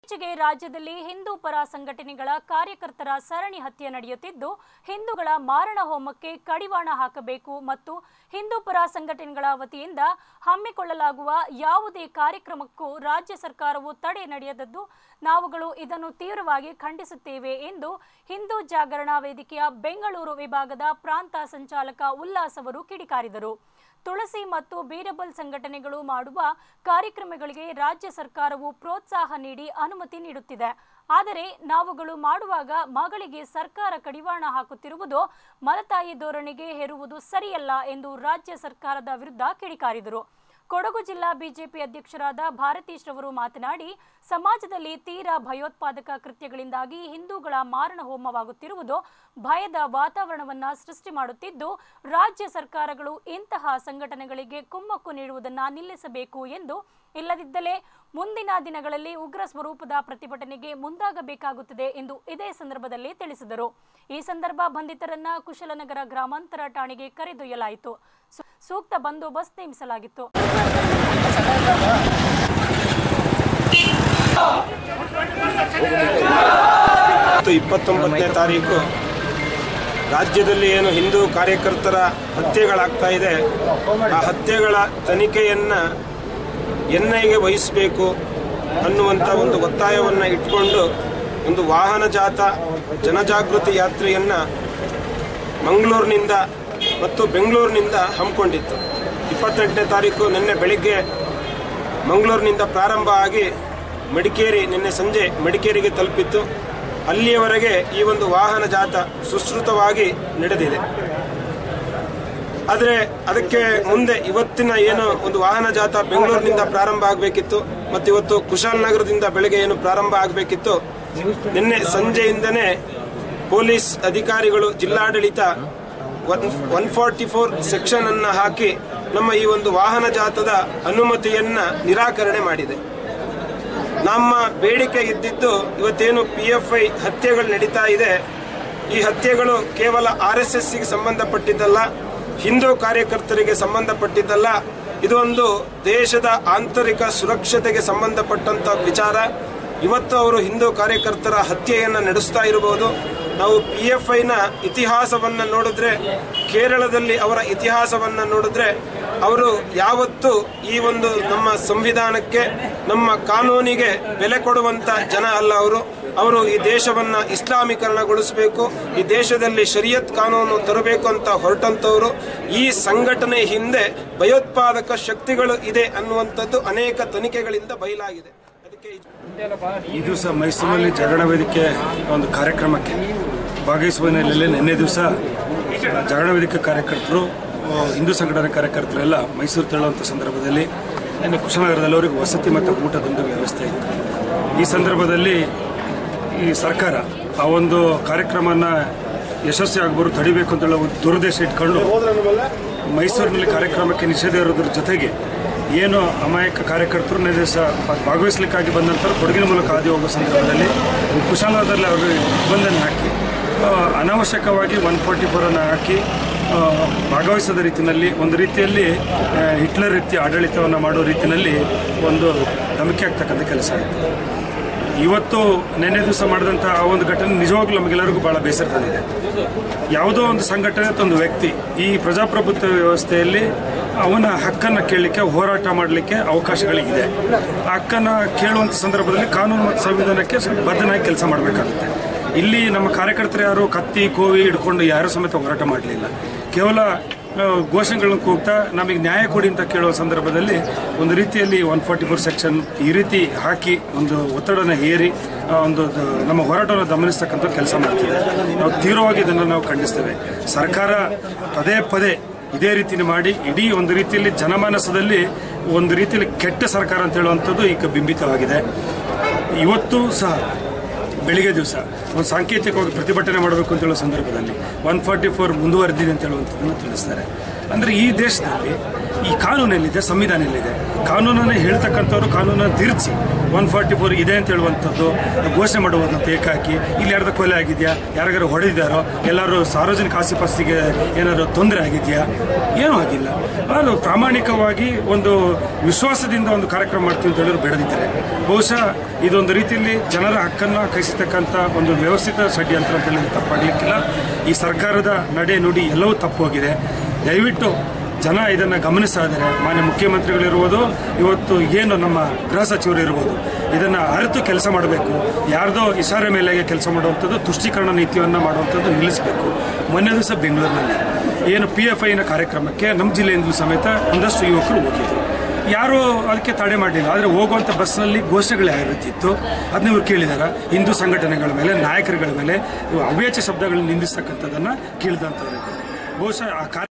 ಇತ್ತೀಚೆಗೆ ರಾಜ್ಯದಲ್ಲಿ ಹಿಂದೂ ಪರ ಸಂಘಟನೆಗಳ ಕಾರ್ಯಕರ್ತರ ಸರಣಿ ಹತ್ಯೆ ನಡೆಯುತ್ತಿದ್ದು ಹಿಂದೂಗಳ ಮಾರಣ ಹೋಮಕ್ಕೆ ಕಡಿವಾಣ ಹಾಕಬೇಕು ಮತ್ತು ಹಿಂದೂ ಪರ ಸಂಘಟನೆಗಳ ವತಿಯಿಂದ ಹಮ್ಮಿಕೊಳ್ಳಲಾಗುವ ಯಾವುದೇ ಕಾರ್ಯಕ್ರಮಕ್ಕೂ ರಾಜ್ಯ ಸರ್ಕಾರವು ತಡೆ ನಡೆಯದದ್ದು ನಾವುಗಳು ಇದನ್ನು ತೀವ್ರವಾಗಿ ಖಂಡಿಸುತ್ತೇವೆ ಎಂದು ಹಿಂದೂ ಜಾಗರಣಾ ವೇದಿಕೆಯ ಬೆಂಗಳೂರು ವಿಭಾಗದ ಪ್ರಾಂತ ಸಂಚಾಲಕ ಉಲ್ಲಾಸ್ ಅವರು ಕಿಡಿಕಾರಿದರು ತುಳಸಿ ಮತ್ತು ಬೀರಬಲ್ ಸಂಘಟನೆಗಳು ಮಾಡುವ ಕಾರ್ಯಕ್ರಮಗಳಿಗೆ ರಾಜ್ಯ ಸರ್ಕಾರವು ಪ್ರೋತ್ಸಾಹ ನೀಡಿ ಅನುಮತಿ ನೀಡುತ್ತಿದೆ ಆದರೆ ನಾವುಗಳು ಮಾಡುವಾಗ ಮಗಳಿಗೆ ಸರ್ಕಾರ ಕಡಿವಾಣ ಹಾಕುತ್ತಿರುವುದು ಮಲತಾಯಿ ಧೋರಣೆಗೆ ಹೇರುವುದು ಸರಿಯಲ್ಲ ಎಂದು ರಾಜ್ಯ ಸರ್ಕಾರದ ವಿರುದ್ಧ ಕಿಡಿಕಾರಿದರು ಕೊಡಗು ಜಿಲ್ಲಾ ಬಿಜೆಪಿ ಅಧ್ಯಕ್ಷರಾದ ಭಾರತೀಶ್ ರವರು ಮಾತನಾಡಿ ಸಮಾಜದಲ್ಲಿ ತೀರಾ ಭಯೋತ್ಪಾದಕ ಕೃತ್ಯಗಳಿಂದಾಗಿ ಹಿಂದೂಗಳ ಮಾರಣ ಹೋಮವಾಗುತ್ತಿರುವುದು ಭಯದ ವಾತಾವರಣವನ್ನ ಸೃಷ್ಟಿ ಮಾಡುತ್ತಿದ್ದು ರಾಜ್ಯ ಸರ್ಕಾರಗಳು ಇಂತಹ ಸಂಘಟನೆಗಳಿಗೆ ಕುಮ್ಮಕ್ಕು ನೀಡುವುದನ್ನ ನಿಲ್ಲಿಸಬೇಕು ಎಂದು ಇಲ್ಲದಿದ್ದರೆ ಮುಂದಿನ ದಿನಗಳಲ್ಲಿ ಉಗ್ರ ಸ್ವರೂಪದ ಪ್ರತಿಭಟನೆಗೆ ಮುಂದಾಗಬೇಕಾಗುತ್ತದೆ ಎಂದು ಇದೇ ಸಂದರ್ಭದಲ್ಲಿ ತಿಳಿಸಿದರು ಈ ಸಂದರ್ಭ ಬಂಧಿತರನ್ನ ಕುಶಲನಗರ ಗ್ರಾಮಾಂತರ ಠಾಣೆಗೆ ಕರೆದೊಯ್ಯಲಾಯಿತು ಸೂ- ಸೂಕ್ತ ಬಂದೋಬಸ್ತ್ ನೇಮಿಸಲಾಗಿತ್ತು ಮತ್ತು ಇಪ್ಪತ್ತೊಂಬತ್ತನೇ ತಾರೀಕು ರಾಜ್ಯದಲ್ಲಿ ಏನು ಹಿಂದೂ ಕಾರ್ಯಕರ್ತರ ಹತ್ಯೆಗಳಾಗ್ತಾ ಇದೆ ಆ ಹತ್ಯೆಗಳ ತನಿಖೆಯನ್ನು ಎನ್ ಐಗೆ ವಹಿಸಬೇಕು ಅನ್ನುವಂಥ ಒಂದು ಒತ್ತಾಯವನ್ನು ಇಟ್ಕೊಂಡು ಒಂದು ವಾಹನ ಜಾಥ ಜನಜಾಗೃತಿ ಯಾತ್ರೆಯನ್ನು ಮಂಗಳೂರಿನಿಂದ ಮತ್ತು ಬೆಂಗಳೂರಿನಿಂದ ಹಮ್ಮಿಕೊಂಡಿತ್ತು ಇಪ್ಪತ್ತೆಂಟನೇ ತಾರೀಕು ನಿನ್ನೆ ಬೆಳಿಗ್ಗೆ ಮಂಗಳೂರಿನಿಂದ ಪ್ರಾರಂಭ ಆಗಿ ಮಡಿಕೇರಿ ನಿನ್ನೆ ಸಂಜೆ ಮಡಿಕೇರಿಗೆ ತಲುಪಿತ್ತು ಅಲ್ಲಿಯವರೆಗೆ ಈ ಒಂದು ವಾಹನ ಜಾಥಾ ಸುಶ್ರುತವಾಗಿ ನಡೆದಿದೆ ಆದರೆ ಅದಕ್ಕೆ ಮುಂದೆ ಇವತ್ತಿನ ಏನು ಒಂದು ವಾಹನ ಜಾಥಾ ಬೆಂಗಳೂರಿನಿಂದ ಪ್ರಾರಂಭ ಆಗಬೇಕಿತ್ತು ಮತ್ತು ಇವತ್ತು ಕುಶಾಲನಗರದಿಂದ ಬೆಳಗ್ಗೆ ಏನು ಪ್ರಾರಂಭ ಆಗಬೇಕಿತ್ತು ನಿನ್ನೆ ಸಂಜೆಯಿಂದನೇ ಪೊಲೀಸ್ ಅಧಿಕಾರಿಗಳು ಜಿಲ್ಲಾಡಳಿತ one one forty four section ಅನ್ನು ಹಾಕಿ ನಮ್ಮ ಈ ಒಂದು ವಾಹನ ಜಾಥದ ಅನುಮತಿಯನ್ನ ನಿರಾಕರಣೆ ಮಾಡಿದೆ ನಮ್ಮ ಬೇಡಿಕೆ ಇದ್ದಿದ್ದು ಇವತ್ತೇನು ಪಿ ಎಫ್ ಐ ಹತ್ಯೆಗಳು ನಡೀತಾ ಇದೆ ಈ ಹತ್ಯೆಗಳು ಕೇವಲ ಆರ್ ಎಸ್ ಎಸ್ಗೆ ಸಂಬಂಧಪಟ್ಟಿದ್ದಲ್ಲ ಹಿಂದೂ ಕಾರ್ಯಕರ್ತರಿಗೆ ಸಂಬಂಧಪಟ್ಟಿದ್ದಲ್ಲ ಇದು ಒಂದು ದೇಶದ ಆಂತರಿಕ ಸುರಕ್ಷತೆಗೆ ಸಂಬಂಧಪಟ್ಟಂತ ವಿಚಾರ ಇವತ್ತು ಅವರು ಹಿಂದೂ ಕಾರ್ಯಕರ್ತರ ಹತ್ಯೆಯನ್ನು ನಡೆಸ್ತಾ ಇರಬಹುದು ನಾವು ಪಿ ಎಫ್ ಐನ ಇತಿಹಾಸವನ್ನು ನೋಡಿದ್ರೆ ಕೇರಳದಲ್ಲಿ ಅವರ ಇತಿಹಾಸವನ್ನು ನೋಡಿದ್ರೆ ಅವರು ಯಾವತ್ತೂ ಈ ಒಂದು ನಮ್ಮ ಸಂವಿಧಾನಕ್ಕೆ ನಮ್ಮ ಕಾನೂನಿಗೆ ಬೆಲೆ ಕೊಡುವಂತ ಜನ ಅಲ್ಲ ಅವರು ಅವರು ಈ ದೇಶವನ್ನ ಇಸ್ಲಾಮೀಕರಣಗೊಳಿಸಬೇಕು ಈ ದೇಶದಲ್ಲಿ ಶರಿಯತ್ ಕಾನೂನು ತರಬೇಕು ಅಂತ ಹೊರಟಂತವರು ಈ ಸಂಘಟನೆ ಹಿಂದೆ ಭಯೋತ್ಪಾದಕ ಶಕ್ತಿಗಳು ಇದೆ ಅನ್ನುವಂಥದ್ದು ಅನೇಕ ತನಿಖೆಗಳಿಂದ ಬಯಲಾಗಿದೆ ಅದಕ್ಕೆ ಇದು- ಈ ದಿವಸ ಮೈಸೂರಿನಲ್ಲಿ ಜಗಣ ವೇದಿಕೆ ಒಂದು ಕಾರ್ಯಕ್ರಮಕ್ಕೆ ಭಾಗವಹಿಸುವ ಹಿನ್ನೆಲೆಯಲ್ಲಿ ನಿನ್ನೆ ದಿವಸ ಜಗಣ ವೇದಿಕೆ ಕಾರ್ಯಕರ್ತರು ಆ, ಹಿಂದೂ ಸಂಘಟನೆ ಕಾರ್ಯಕರ್ತರೆಲ್ಲ ಮೈಸೂರು ತೆರಳುವಂಥ ಸಂದರ್ಭದಲ್ಲಿ ನಿನ್ನೆ ಕುಶನಗರದಲ್ಲಿ ಅವರಿಗೆ ವಸತಿ ಮತ್ತು ಊಟದೊಂದು ವ್ಯವಸ್ಥೆ ಇತ್ತು ಈ ಸಂದರ್ಭದಲ್ಲಿ ಈ ಸರ್ಕಾರ ಆ ಒಂದು ಕಾರ್ಯಕ್ರಮನ ಯಶಸ್ವಿ ಆಗಬಾರ್ದು ತಡಿಬೇಕು ಅಂತ ಹೇಳೋ ಒಂದು ದುರುದ್ದೇಶ ಇಟ್ಕೊಂಡು ಮೈಸೂರಿನಲ್ಲಿ ಕಾರ್ಯಕ್ರಮಕ್ಕೆ ನಿಷೇಧ ಇರೋದ್ರ ಜೊತೆಗೆ ಏನು ಅಮಾಯಕ ಕಾರ್ಯಕರ್ತರು ನಿನ್ನೆ ದಿವಸ ಭಾಗವಹಿಸಲಿಕ್ಕಾಗಿ ಬಂದಂಥವ್ರು ಕೊಡಗಿನ ಮೂಲಕ ಹಾದಿ ಹೋಗೋ ಸಂದರ್ಭದಲ್ಲಿ ಕುಶಾಲನಗರದಲ್ಲಿ ಅವರು ನಿಬಂಧನೆ ಹಾಕಿ ಆ, ಅನಾವಶ್ಯಕವಾಗಿ ಒನ್ ಫಾರ್ಟಿ ಫೋರನ್ನು ಹಾಕಿ ಆ, ಭಾಗವಹಿಸದ ರೀತಿಯಲ್ಲಿ ಒಂದು ರೀತಿಯಲ್ಲಿ ಆ, ಹಿಟ್ಲರ್ ರೀತಿಯ ಆಡಳಿತವನ್ನು ಮಾಡೋ ರೀತಿಯಲ್ಲಿ ಒಂದು ಧಮಕಿ ಆಗ್ತಕ್ಕಂಥ ಕೆಲಸ ಆಯಿತು ಇವತ್ತು ನಿನ್ನೆ ದಿವಸ ಮಾಡಿದಂಥ ಆ ಒಂದು ಘಟನೆ ನಿಜವಾಗ್ಲೂ ನಮಗೆಲ್ಲರಿಗೂ ಬಹಳ ಬೇಸರ ತಂದಿದೆ ಯಾವುದೋ ಒಂದು ಸಂಘಟನೆ ಅಥವಾ ಒಂದು ವ್ಯಕ್ತಿ ಈ ಪ್ರಜಾಪ್ರಭುತ್ವ ವ್ಯವಸ್ಥೆಯಲ್ಲಿ ಅವನ ಹಕ್ಕನ್ನು ಕೇಳಲಿಕ್ಕೆ ಹೋರಾಟ ಮಾಡಲಿಕ್ಕೆ ಅವಕಾಶಗಳಿದೆ ಆ ಹಕ್ಕನ್ನು ಕೇಳುವಂಥ ಸಂದರ್ಭದಲ್ಲಿ ಕಾನೂನು ಮತ್ತು ಸಂವಿಧಾನಕ್ಕೆ ಬದ್ಧನಾಗಿ ಕೆಲಸ ಮಾಡಬೇಕಾಗುತ್ತೆ ಇಲ್ಲಿ ನಮ್ಮ ಕಾರ್ಯಕರ್ತರು ಯಾರು ಕತ್ತಿ ಕೋವಿ ಹಿಡ್ಕೊಂಡು ಯಾರು ಸಮೇತ ಹೋರಾಟ ಮಾಡಲಿಲ್ಲ ಕೇವಲ ಆ, ಘೋಷಣೆಗಳನ್ನು ಕೂಗ್ತಾ ನಮಗೆ ನ್ಯಾಯ ಕೊಡಿ ಅಂತ ಕೇಳುವ ಸಂದರ್ಭದಲ್ಲಿ ಒಂದು ರೀತಿಯಲ್ಲಿ ಒನ್ ಫಾರ್ಟಿ ಫೋರ್ ಸೆಕ್ಷನ್ ಈ ರೀತಿ ಹಾಕಿ ಒಂದು ಒತ್ತಡನ ಹೇರಿ ಆ, ಒಂದು ದ- ನಮ್ಮ ಹೋರಾಟವನ್ನು ಗಮನಿಸ್ತಕ್ಕಂಥ ಕೆಲಸ ಮಾಡ್ತಿದೆ ನಾವು ತೀವ್ರವಾಗಿ ಇದನ್ನು ನಾವು ಖಂಡಿಸ್ತೇವೆ ಸರ್ಕಾರ ಪದೇ ಪದೇ ಇದೇ ರೀತಿ ಮಾಡಿ ಇಡೀ ಒಂದು ರೀತಿಯಲ್ಲಿ ಜನಮಾನಸದಲ್ಲಿ ಒಂದು ರೀತಿಯಲ್ಲಿ ಕೆಟ್ಟ ಸರ್ಕಾರ ಅಂತ ಹೇಳುವಂಥದ್ದು ಈಗ ಬಿಂಬಿತವಾಗಿದೆ ಇವತ್ತು ಸಹ ಬೆಳಿಗ್ಗೆ ದಿವಸ ಒಂದು ಸಾಂಕೇತಿಕವಾಗಿ ಪ್ರತಿಭಟನೆ ಮಾಡಬೇಕು ಅಂತ ಹೇಳೋ ಸಂದರ್ಭದಲ್ಲಿ ಒನ್ ಫಾರ್ಟಿ ಫೋರ್ ಮುಂದುವರೆದಿದೆ ಅಂತ ಹೇಳುವಂಥದ್ದನ್ನು ತಿಳಿಸ್ತಾರೆ ಅಂದರೆ ಈ ದೇಶದಲ್ಲಿ ಈ ಕಾನೂನು ಎಲ್ಲಿದೆ ಸಂವಿಧಾನ ಎಲ್ಲಿದೆ ಕಾನೂನನ್ನು ಹೇಳ್ತಕ್ಕಂಥವ್ರು ಕಾನೂನನ್ನು ತಿರುಚಿ ಒನ್ ಫಾರ್ಟಿ ಫೋರ್ ಇದೆ ಅಂತ ಹೇಳುವಂಥದ್ದು ಘೋಷಣೆ ಮಾಡುವಂಥ ಏಕಾಕಿ ಇಲ್ಲಿ ಯಾರ್ದು ಕೊಲೆ ಆಗಿದೆಯಾ ಯಾರಿಗಾರು ಹೊಡೆದಿದ್ದಾರೋ ಎಲ್ಲರೂ ಸಾರ್ವಜನಿಕ ಆಸ್ತಿಪಾಸ್ತಿಗೆ ಏನಾದ್ರು ತೊಂದರೆ ಆಗಿದೆಯಾ ಏನೂ ಆಗಿಲ್ಲ ಅದು ಪ್ರಾಮಾಣಿಕವಾಗಿ ಒಂದು ವಿಶ್ವಾಸದಿಂದ ಒಂದು ಕಾರ್ಯಕ್ರಮ ಮಾಡ್ತೀವಿ ಅಂತ ಹೇಳಿದ್ರು ಬೆಳೆದಿದ್ದಾರೆ ಬಹುಶಃ ಇದೊಂದು ರೀತಿಯಲ್ಲಿ ಜನರ ಹಕ್ಕನ್ನು ಕೈಸತಕ್ಕಂಥ ಒಂದು ವ್ಯವಸ್ಥಿತ ಷಡ್ಯಂತ್ರ ಅಂತ ಹೇಳಿ ತಪ್ಪಾಗಲಿಕ್ಕಿಲ್ಲ ಈ ಸರ್ಕಾರದ ನಡೆ ನುಡಿ ಎಲ್ಲವೂ ತಪ್ಪು ಹೋಗಿದೆ ದಯವಿಟ್ಟು ಜನ ಇದನ್ನು ಗಮನಿಸ್ತಾ ಇದ್ದಾರೆ ಮಾನ್ಯ ಮುಖ್ಯಮಂತ್ರಿಗಳಿರ್ಬೋದು ಇವತ್ತು ಏನು ನಮ್ಮ ಗೃಹ ಸಚಿವರು ಇರ್ಬೋದು ಇದನ್ನು ಅರಿತು ಕೆಲಸ ಮಾಡಬೇಕು ಯಾರ್ದೋ ಇಶಾರೆ ಮೇಲೆಗೆ ಕೆಲಸ ಮಾಡುವಂಥದ್ದು ತುಷ್ಟೀಕರಣ ನೀತಿಯನ್ನು ಮಾಡುವಂಥದ್ದು ನಿಲ್ಲಿಸಬೇಕು ಮೊನ್ನೆ ದಿವಸ ಬೆಂಗಳೂರಿನಲ್ಲಿ ಏನು ಪಿ ಎಫ್ ಐನ ಕಾರ್ಯಕ್ರಮಕ್ಕೆ ನಮ್ಮ ಜಿಲ್ಲೆಯಿಂದಲೂ ಸಮೇತ ಒಂದಷ್ಟು ಯುವಕರು ಹೋಗಿದ್ರು ಯಾರು ಅದಕ್ಕೆ ತಡೆ ಮಾಡಲಿಲ್ಲ ಆದರೆ ಹೋಗುವಂಥ ಬಸ್ನಲ್ಲಿ ಘೋಷಣೆಗಳು ಯಾವ ರೀತಿ ಇತ್ತು ಅದನ್ನ ಇವ್ರು ಕೇಳಿದಾರ ಹಿಂದೂ ಸಂಘಟನೆಗಳ ಮೇಲೆ ನಾಯಕರುಗಳ ಮೇಲೆ ಇವು ಅವ್ಯಾಚ್ಯ ಶಬ್ದಗಳನ್ನು ನಿಂದಿಸ್ತಕ್ಕಂಥದ್ದನ್ನು ಕೇಳಿದಂಥವ್ರು ಇದ್ದಾರೆ ಬಹುಶಃ ಆ ಕಾರ್ಯ